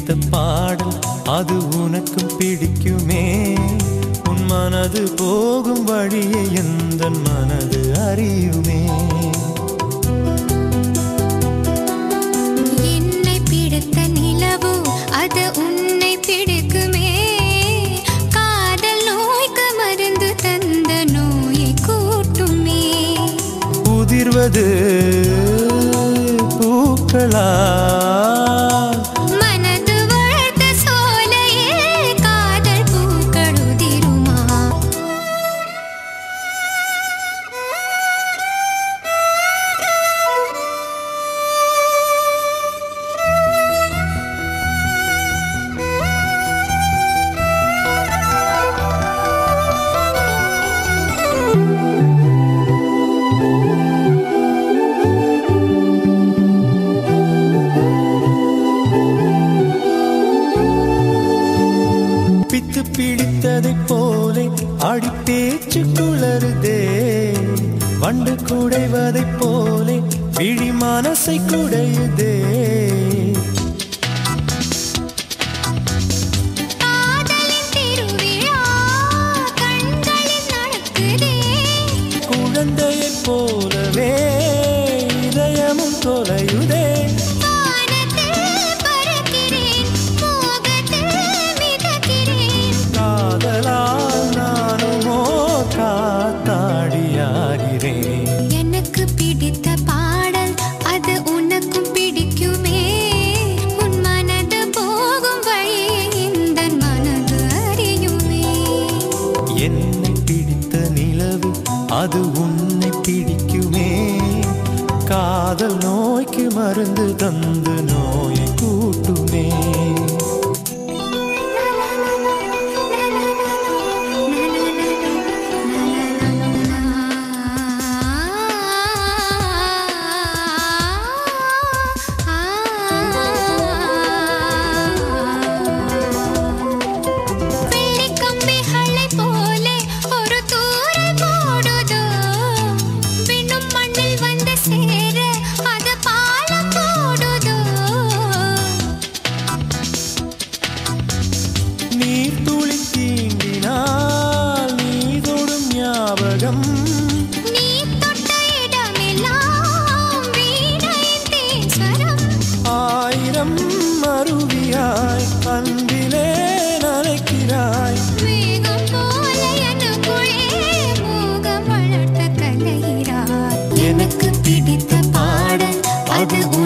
பிடித்த பாடல் அது உனக்கும் பிடிக்குமே உன் மனது போகும் வழியை எந்த மனது அறியுமே என்னை பிடித்த நிலவு அது உன்னை பிடிக்குமே காதல் நோய்க்கு மருந்து தந்த நோயை கூட்டுமே உதிர்வது பூக்களா மனது வளர்த்த சோலையில் காதல் பூக்கள் உதிருமா பித்து பிடித்ததைப் போலே அடி பேச்சு குளறுதே வண்டு குடைவதைப் போலே விழி மனசை குடையுதே காதலின் திருவிழா கண்களில் நடக்குதே குழந்தையைப் போலவே இதயமும் தொலையுதே வானத்தில் பறக்கிறேன் மோகத்தில் மிதக்கிறேன் காதலால் நானுமோ காத்தாடியாகிறேன் எனக்கு பிடித்த பாடல் அது உனக்கும் பிடிக்குமே உன் மனது போகும் வழியை இந்த மனது அறியுமே என்னை பிடித்த நிலவு அது உன்னை பிடிக்குமே காதல் நோய்க்கு மருந்து தந்து நோயை கூட்டுமே வெள்ளிக் கம்பிகளைப் போலே ஒரு தூறல் போடுதோ விண்ணும் மண்ணில் வந்து சேர அது பாலம் போடுதோ நீர் துளி தீண்டினால் நீ தொடும் ஞாபகம் நீ தொட்ட இடமெல்லாம் வீணையின் தேன்ஸ்வரம் ஆயிரம் அருவியாய் அன்பிலே நனைக்கிறாய் மேகம் போல எனக்குள்ளே மோகம் வளர்த்த கலைகிறாய் எனக்கு பிடித்த பாடல் அது